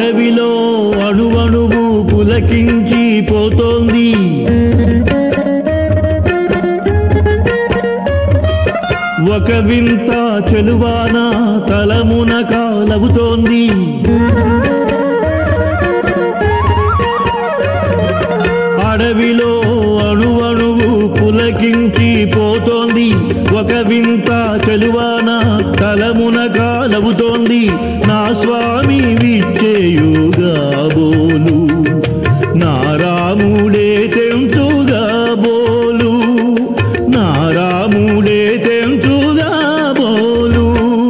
అడవిలో అణువణువు పులకించి పోతోంది ఒక వింత చెలువాన తలమున కాలవుతోంది అడవిలో అణువణువు పులకించి పోతోంది ఒక వింత చెలువాన తలమున కాలవుతోంది నా స్వామి విచ్చేయుగా బోలు నా రాముడే తెంచుగా బోలు నా రాముడే తెంచుగా బోలు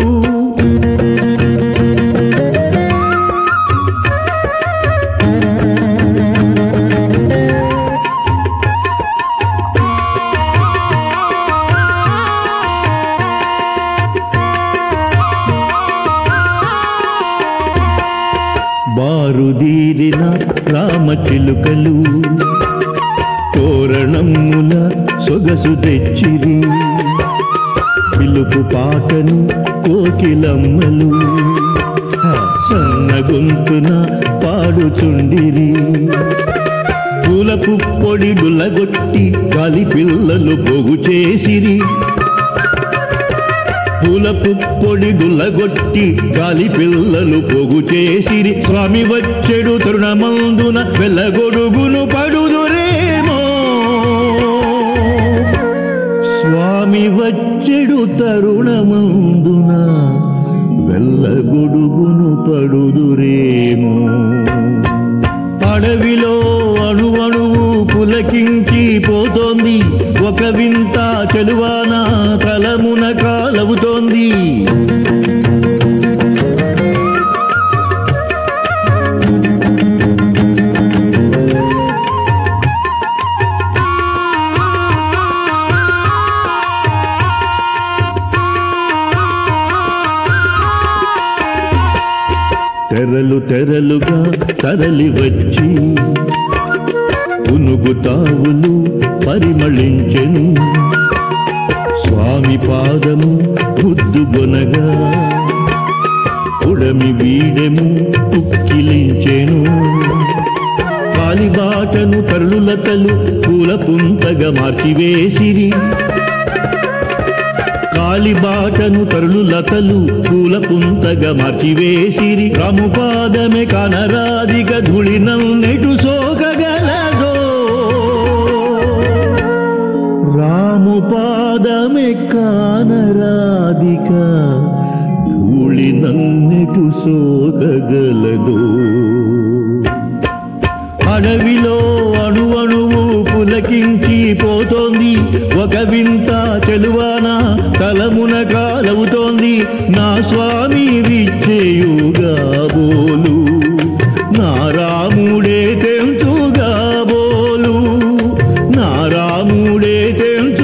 బారుదీరిన రామచిలుకలు తోరణముల సొగసు తెచ్చిరి పిలుపు పాటను కోకిలమ్మలు సన్న గొంతున పాడుచుండిరి పూలపు పొడి గుల్లగొట్టి గాలి పిల్లలు పొగు చేసిరి పూలపు పొడి గుల్లగొట్టి గాలి పిల్లలు పొగు చేసిరి స్వామి వచ్చెడు తరుణమందున వెళ్ళగొడుగును పడుదురేమో స్వామి వచ్చెడు తరుణమందున వెళ్ళగొడుగును పడుదురేమో అడవిలో అణువణువు పులకించి పోతోంది ఒక వింత చెలువాన తలమున కాలవుతోంది తెరలు తెరలుగా తరలి వచ్చి పునుగు తావులు పరిమళించెను స్వామి పాదము బుద్ధుగొనగా ఉడమి వీడెము ఉక్కిలించెను కాలిబాటను తరులతలు పూల పుంతగా మార్చివేసిరి కాలిబాటను తరులు లతలు పూల పుంతగా మార్చివేసిరి రాముపాదమే కనరాదిక ధుళినెటు సోకగలదో రాముపాదమే కానరాదిక ధూళినన్నెటు సోకగలదో అడవిలో అణువణువు పులకించి పోతోంది ఒక వింత చెలువాన తలమున కాలవుతోంది నా స్వామి విచ్చేయుగా బోలు నా రాముడే తెంచుగా బోలు నా రాముడే తెంచు